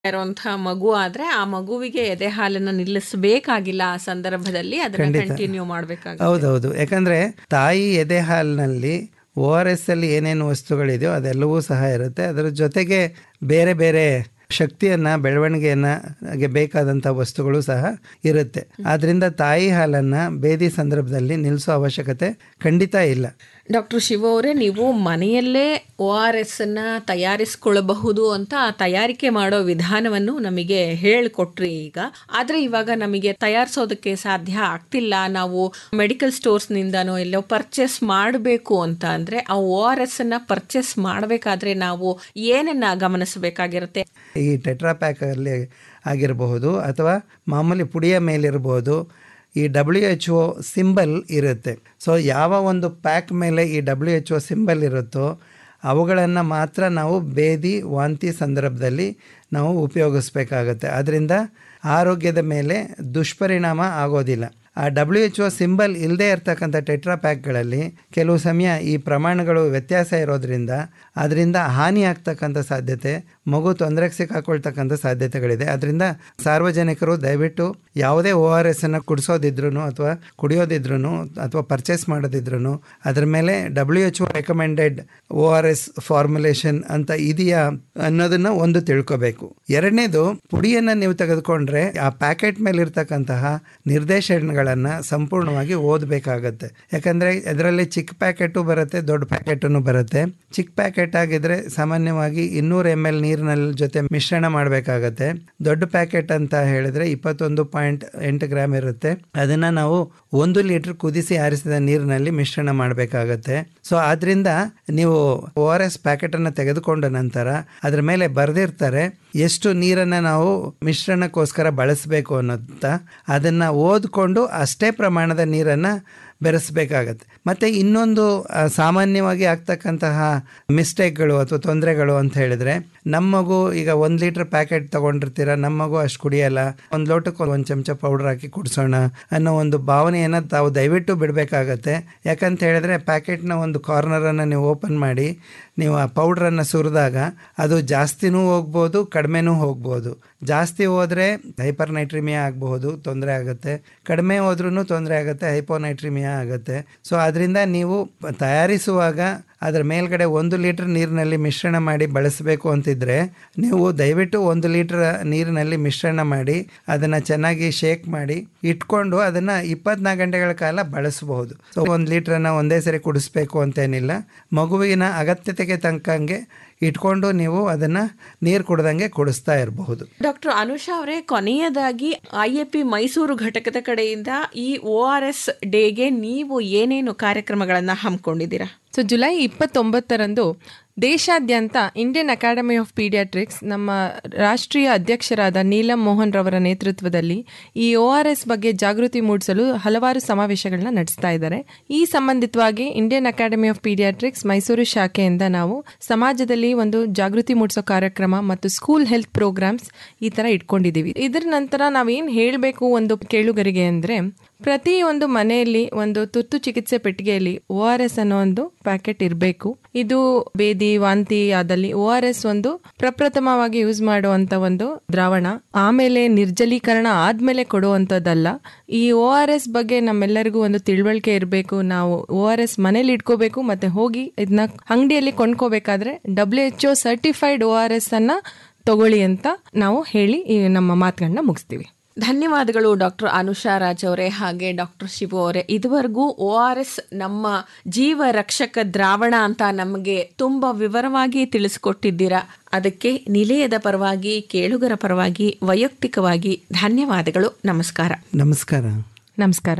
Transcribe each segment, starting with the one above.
ಇರುವಂತಹ ಮಗು ಆದ್ರೆ ಆ ಮಗುವಿಗೆ ಎದೆ ಹಾಲನ್ನ ನಿಲ್ಲಿಸಬೇಕಾಗಿಲ್ಲ ಆ ಸಂದರ್ಭದಲ್ಲಿ ಅದನ್ನ ಖಂಡಿತ. ಕಂಟಿನ್ಯೂ ಮಾಡ್ಬೇಕಾಗುತ್ತೆ ಹೌದೌದು ಯಾಕಂದ್ರೆ ತಾಯಿ ಎದೆ ಹಾಲಿನಲ್ಲಿ ಓ ಆರ್ ಎಸ್ ಅಲ್ಲಿ ಏನೇನು ವಸ್ತುಗಳಿದೆಯೋ ಅದೆಲ್ಲವೂ ಸಹ ಇರುತ್ತೆ ಅದರ ಜೊತೆಗೆ ಬೇರೆ ಬೇರೆ ಶಕ್ತಿಯನ್ನ ಬೆಳವಣಿಗೆಯನ್ನ ಹಾಗೆ ಬೇಕಾದಂಥ ವಸ್ತುಗಳು ಸಹ ಇರುತ್ತೆ ಆದ್ರಿಂದ ತಾಯಿ ಹಾಲನ್ನ ಬೇದಿ ಸಂದರ್ಭದಲ್ಲಿ ನಿಲ್ಲಿಸೋ ಅವಶ್ಯಕತೆ ಖಂಡಿತ ಇಲ್ಲ ಡಾಕ್ಟರ್ ಶಿವ ಅವರೇ ನೀವು ಮನೆಯಲ್ಲೇ ಒ ಆರ್ ಎಸ್ ಅನ್ನ ತಯಾರಿಸಿಕೊಳ್ಳಬಹುದು ಅಂತ ಆ ತಯಾರಿಕೆ ಮಾಡೋ ವಿಧಾನವನ್ನು ನಮಗೆ ಹೇಳಿಕೊಟ್ರಿ ಈಗ ಆದ್ರೆ ಇವಾಗ ನಮಗೆ ತಯಾರಿಸೋದಕ್ಕೆ ಸಾಧ್ಯ ಆಗ್ತಿಲ್ಲ ನಾವು ಮೆಡಿಕಲ್ ಸ್ಟೋರ್ಸ್ ನಿಂದನೋ ಎಲ್ಲೋ ಪರ್ಚೇಸ್ ಮಾಡಬೇಕು ಅಂತ ಅಂದ್ರೆ ಆ ಒ ಆರ್ ಎಸ್ ಅನ್ನ ಪರ್ಚೇಸ್ ಮಾಡಬೇಕಾದ್ರೆ ನಾವು ಏನನ್ನ ಗಮನಿಸಬೇಕಾಗಿರುತ್ತೆ ಈ ಟೆಟ್ರಾ ಪ್ಯಾಕ್ ಅಲ್ಲಿ ಆಗಿರಬಹುದು ಅಥವಾ ಮಾಮೂಲಿ ಪುಡಿಯ ಮೇಲಿರಬಹುದು ಈ ಡಬ್ಲ್ಯೂ ಎಚ್ ಒ ಸಿಂಬಲ್ ಇರುತ್ತೆ ಸೊ ಯಾವ ಒಂದು ಪ್ಯಾಕ್ ಮೇಲೆ ಈ ಡಬ್ಲ್ಯೂ ಎಚ್ ಒ ಸಿಂಬಲ್ ಇರುತ್ತೋ ಅವುಗಳನ್ನು ಮಾತ್ರ ನಾವು ಬೇದಿ ವಾಂತಿ ಸಂದರ್ಭದಲ್ಲಿ ನಾವು ಉಪಯೋಗಿಸ್ಬೇಕಾಗತ್ತೆ ಅದರಿಂದ ಆರೋಗ್ಯದ ಮೇಲೆ ದುಷ್ಪರಿಣಾಮ ಆಗೋದಿಲ್ಲ ಆ ಡಬ್ಲ್ಯೂ ಎಚ್ ಒ ಸಿಂಬಲ್ ಇಲ್ಲದೆ ಇರ್ತಕ್ಕಂಥ ಟೆಟ್ರಾ ಪ್ಯಾಕ್ಗಳಲ್ಲಿ ಕೆಲವು ಸಮಯ ಈ ಪ್ರಮಾಣಗಳು ವ್ಯತ್ಯಾಸ ಇರೋದ್ರಿಂದ ಅದರಿಂದ ಹಾನಿ ಆಗ್ತಕ್ಕಂಥ ಸಾಧ್ಯತೆ ಮಗು ತೊಂದರೆಗೆ ಸಿಕ್ಕಾಕೊಳ್ತಕ್ಕಂಥ ಸಾಧ್ಯತೆಗಳಿದೆ ಅದರಿಂದ ಸಾರ್ವಜನಿಕರು ದಯವಿಟ್ಟು ಯಾವುದೇ ಓ ಆರ್ ಎಸ್ ಅನ್ನು ಕುಡಿಸೋದಿದ್ರು ಅಥವಾ ಕುಡಿಯೋದಿದ್ರು ಅಥವಾ ಪರ್ಚೇಸ್ ಮಾಡೋದಿದ್ರು ಅದ್ರ ಮೇಲೆ W H O recommended O R S formulation ಅಂತ ಇದೆಯಾ ಅನ್ನೋದನ್ನ ಒಂದು ತಿಳ್ಕೋಬೇಕು ಎರಡನೇದು ಪುಡಿಯನ್ನು ನೀವು ತೆಗೆದುಕೊಂಡ್ರೆ ಆ ಪ್ಯಾಕೆಟ್ ಮೇಲೆ ಇರ್ತಕ್ಕಂತಹ ನಿರ್ದೇಶನಗಳನ್ನ ಸಂಪೂರ್ಣವಾಗಿ ಓದಬೇಕಾಗತ್ತೆ ಯಾಕಂದ್ರೆ ಇದರಲ್ಲಿ ಚಿಕ್ಕ ಪ್ಯಾಕೆಟು ಬರುತ್ತೆ ದೊಡ್ಡ ಪ್ಯಾಕೆಟನ್ನು ಬರುತ್ತೆ ಚಿಕ್ಕ ಪ್ಯಾಕೆಟ್ ಆಗಿದ್ರೆ ಸಾಮಾನ್ಯವಾಗಿ ಇನ್ನೂರು ಎಮ್ ಎಲ್ ನೀರಿನಲ್ಲಿ ಜೊತೆ ಮಿಶ್ರಣ ಮಾಡಬೇಕಾಗತ್ತೆ ದೊಡ್ಡ ಪ್ಯಾಕೆಟ್ ಅಂತ ಹೇಳಿದ್ರೆ ಇಪ್ಪತ್ತೊಂದು ಪಾಯಿಂಟ್ ಎಂಟು ಗ್ರಾಮ್ ಇರುತ್ತೆ ಅದನ್ನ ನಾವು ಒಂದು ಲೀಟರ್ ಕುದಿಸಿ ಆರಿಸಿದ ನೀರಿನಲ್ಲಿ ಮಿಶ್ರಣ ಮಾಡಬೇಕಾಗತ್ತೆ ಸೊ ಆದ್ರಿಂದ ನೀವು ಓ ಆರ್ ಎಸ್ ಪ್ಯಾಕೆಟ್ ಅನ್ನ ತೆಗೆದುಕೊಂಡ ನಂತರ ಅದ್ರ ಮೇಲೆ ಬರೆದಿರ್ತಾರೆ ಎಷ್ಟು ನೀರನ್ನ ನಾವು ಮಿಶ್ರಣಕ್ಕೋಸ್ಕರ ಬಳಸಬೇಕು ಅನ್ನೋಂತ ಅದನ್ನ ಓದ್ಕೊಂಡು ಅಷ್ಟೇ ಪ್ರಮಾಣದ ನೀರನ್ನ ಬೆರೆಸಬೇಕಾಗತ್ತೆ ಮತ್ತೆ ಇನ್ನೊಂದು ಆ, ಸಾಮಾನ್ಯವಾಗಿ ಆಗ್ತಕ್ಕಂತಹ ಮಿಸ್ಟೇಕ್ಗಳು ಅಥವಾ ತೊಂದರೆಗಳು ಅಂತ ಹೇಳಿದ್ರೆ ನಮ್ಮ ಮಗು ಈಗ ಒಂದು ಲೀಟರ್ ಪ್ಯಾಕೆಟ್ ತಗೊಂಡಿರ್ತೀರ ನಮ್ಮ ಮಗು ಅಷ್ಟು ಕುಡಿಯಲ್ಲ ಒಂದು ಲೋಟಕ್ಕೆ ಒಂದು ಚಮಚ ಪೌಡರ್ ಹಾಕಿ ಕುಡಿಸೋಣ ಅನ್ನೋ ಒಂದು ಭಾವನೆಯನ್ನು ತಾವು ದಯವಿಟ್ಟು ಬಿಡಬೇಕಾಗತ್ತೆ ಯಾಕಂತ ಹೇಳಿದ್ರೆ ಪ್ಯಾಕೆಟ್ನ ಒಂದು ಕಾರ್ನರನ್ನು ನೀವು ಓಪನ್ ಮಾಡಿ ನೀವು ಆ ಪೌಡ್ರನ್ನು ಸುರಿದಾಗ ಅದು ಜಾಸ್ತಿನೂ ಹೋಗ್ಬೋದು ಕಡಿಮೆನೂ ಹೋಗ್ಬೋದು ಜಾಸ್ತಿ ಹೋದರೆ ಹೈಪರ್ ನೈಟ್ರಿಮಿಯಾ ಆಗಬಹುದು ತೊಂದರೆ ಆಗುತ್ತೆ ಕಡಿಮೆ ಹೋದ್ರೂ ತೊಂದರೆ ಆಗುತ್ತೆ ಹೈಪೋನೈಟ್ರಿಮಿಯಾ ಆಗುತ್ತೆ ಸೊ ಅದರಿಂದ ನೀವು ತಯಾರಿಸುವಾಗ ಅದರ ಮೇಲ್ಗಡೆ ಒಂದು ಲೀಟರ್ ನೀರಿನಲ್ಲಿ ಮಿಶ್ರಣ ಮಾಡಿ ಬಳಸಬೇಕು ಅಂತಿದ್ರೆ ನೀವು ದಯವಿಟ್ಟು ಒಂದು ಲೀಟರ್ ನೀರಿನಲ್ಲಿ ಮಿಶ್ರಣ ಮಾಡಿ ಅದನ್ನು ಚೆನ್ನಾಗಿ ಶೇಕ್ ಮಾಡಿ ಇಟ್ಕೊಂಡು ಅದನ್ನು ಇಪ್ಪತ್ನಾಲ್ಕು ಗಂಟೆಗಳ ಕಾಲ ಬಳಸಬಹುದು ಸೊ ಒಂದು ಲೀಟ್ರನ್ನ ಒಂದೇ ಸರಿ ಕುಡಿಸ್ಬೇಕು ಅಂತೇನಿಲ್ಲ ಮಗುವಿನ ಅಗತ್ಯತೆಗೆ ತಕ್ಕಂಗೆ ಇಟ್ಕೊಂಡು ನೀವು ಅದನ್ನು ನೀರು ಕುಡ್ದಂಗೆ ಕುಡಿಸ್ತಾ ಇರಬಹುದು ಡಾಕ್ಟರ್ ಅನುಷಾ ಅವರೇ ಕೊನೆಯದಾಗಿ ಐ ಎ ಪಿ ಮೈಸೂರು ಘಟಕದ ಕಡೆಯಿಂದ ಈ ಒ ಆರ್ ಎಸ್ ಡೇಗೆ ನೀವು ಏನೇನು ಕಾರ್ಯಕ್ರಮಗಳನ್ನ ಹಮ್ಮಿಕೊಂಡಿದ್ದೀರಾ ಸೊ ಜುಲೈ ಇಪ್ಪತ್ತೊಂಬತ್ತರಂದು ದೇಶಾದ್ಯಂತ ಇಂಡಿಯನ್ ಅಕಾಡೆಮಿ ಆಫ್ ಪೀಡಿಯಾಟ್ರಿಕ್ಸ್ ನಮ್ಮ ರಾಷ್ಟ್ರೀಯ ಅಧ್ಯಕ್ಷರಾದ ನೀಲಂ ಮೋಹನ್ ರವರ ನೇತೃತ್ವದಲ್ಲಿ ಈ ಒ ಆರ್ ಎಸ್ ಬಗ್ಗೆ ಜಾಗೃತಿ ಮೂಡಿಸಲು ಹಲವಾರು ಸಮಾವೇಶಗಳನ್ನ ನಡೆಸ್ತಾ ಇದ್ದಾರೆ ಈ ಸಂಬಂಧಿತವಾಗಿ Indian Academy of Paediatrics Mysuru ಶಾಖೆಯಿಂದ ನಾವು ಸಮಾಜದಲ್ಲಿ ಒಂದು ಜಾಗೃತಿ ಮೂಡಿಸೋ ಕಾರ್ಯಕ್ರಮ ಮತ್ತು ಸ್ಕೂಲ್ ಹೆಲ್ತ್ ಪ್ರೋಗ್ರಾಮ್ಸ್ ಈ ತರ ಇಟ್ಕೊಂಡಿದೀವಿ ಇದರ ನಂತರ ನಾವೇನ್ ಹೇಳಬೇಕು ಒಂದು ಕೇಳುಗರಿಗೆ ಅಂದ್ರೆ ಪ್ರತಿ ಒಂದು ಮನೆಯಲ್ಲಿ ಒಂದು ತುರ್ತು ಚಿಕಿತ್ಸೆ ಪೆಟ್ಟಿಗೆಯಲ್ಲಿ ಒ ಆರ್ ಎಸ್ ಅನ್ನೋ ಒಂದು ಪ್ಯಾಕೆಟ್ ಇರಬೇಕು ಇದು ಬೇದಿ ವಾಂತಿ ಆದಲ್ಲಿ ಒ ಆರ್ ಎಸ್ ಒಂದು ಪ್ರಪ್ರಥಮವಾಗಿ ಯೂಸ್ ಮಾಡುವಂತ ಒಂದು ದ್ರಾವಣ ಆಮೇಲೆ ನಿರ್ಜಲೀಕರಣ ಆದ್ಮೇಲೆ ಕೊಡುವಂತದ್ದಲ್ಲ ಈ ಒ ಆರ್ ಎಸ್ ಬಗ್ಗೆ ನಮ್ಮೆಲ್ಲರಿಗೂ ಒಂದು ತಿಳುವಳಿಕೆ ಇರಬೇಕು ನಾವು ಒ ಆರ್ ಎಸ್ ಮನೇಲಿ ಇಟ್ಕೋಬೇಕು ಮತ್ತೆ ಹೋಗಿ ಇದನ್ನ ಅಂಗಡಿಯಲ್ಲಿ ಕೊಂಡ್ಕೋಬೇಕಾದ್ರೆ W H O certified O R S ಅನ್ನ ತಗೊಳ್ಳಿ ಅಂತ ನಾವು ಹೇಳಿ ಈ ನಮ್ಮ ಮಾತುಗಳನ್ನ ಮುಗಿಸ್ತೀವಿ ಧನ್ಯವಾದಗಳು ಡಾಕ್ಟರ್ ಅನುಷಾ ರಾಜ್ ಅವರೇ ಹಾಗೆ ಡಾಕ್ಟರ್ ಶಿವು ಅವರೇ ಇದುವರೆಗೂ ಒ ಆರ್ ಎಸ್ ನಮ್ಮ ಜೀವ ರಕ್ಷಕ ದ್ರಾವಣ ಅಂತ ನಮಗೆ ತುಂಬಾ ವಿವರವಾಗಿ ತಿಳಿಸಿಕೊಟ್ಟಿದ್ದೀರಾ ಅದಕ್ಕೆ ನಿಲಯದ ಪರವಾಗಿ ಕೇಳುಗರ ಪರವಾಗಿ ವೈಯಕ್ತಿಕವಾಗಿ ಧನ್ಯವಾದಗಳು ನಮಸ್ಕಾರ ನಮಸ್ಕಾರ ನಮಸ್ಕಾರ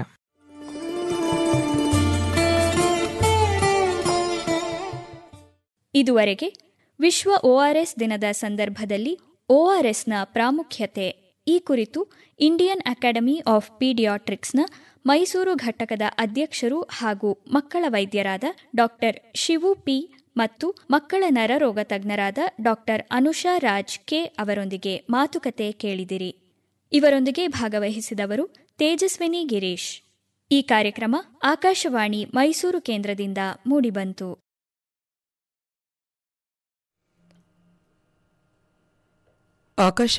ಇದುವರೆಗೆ ವಿಶ್ವ ಒಆರ್ಎಸ್ ದಿನದ ಸಂದರ್ಭದಲ್ಲಿ ಒಆರ್ಎಸ್ನ ಪ್ರಾಮುಖ್ಯತೆ ಈ ಕುರಿತು ಇಂಡಿಯನ್ ಅಕಾಡೆಮಿ ಆಫ್ ಪೀಡಿಯಾಟ್ರಿಕ್ಸ್ನ ಮೈಸೂರು ಘಟಕದ ಅಧ್ಯಕ್ಷರು ಹಾಗೂ ಮಕ್ಕಳ ವೈದ್ಯರಾದ ಡಾಕ್ಟರ್ ಶಿವು ಪಿ ಮತ್ತು ಮಕ್ಕಳ ನರರೋಗ ತಜ್ಞರಾದ ಡಾಕ್ಟರ್ ಅನುಷಾ ರಾಜ್ ಕೆ ಅವರೊಂದಿಗೆ ಮಾತುಕತೆ ಕೇಳಿದಿರಿ ಇವರೊಂದಿಗೆ ಭಾಗವಹಿಸಿದವರು ತೇಜಸ್ವಿನಿ ಗಿರೀಶ್ ಈ ಕಾರ್ಯಕ್ರಮ ಆಕಾಶವಾಣಿ ಮೈಸೂರು ಕೇಂದ್ರದಿಂದ ಮೂಡಿಬಂತು ಆಕಾಶ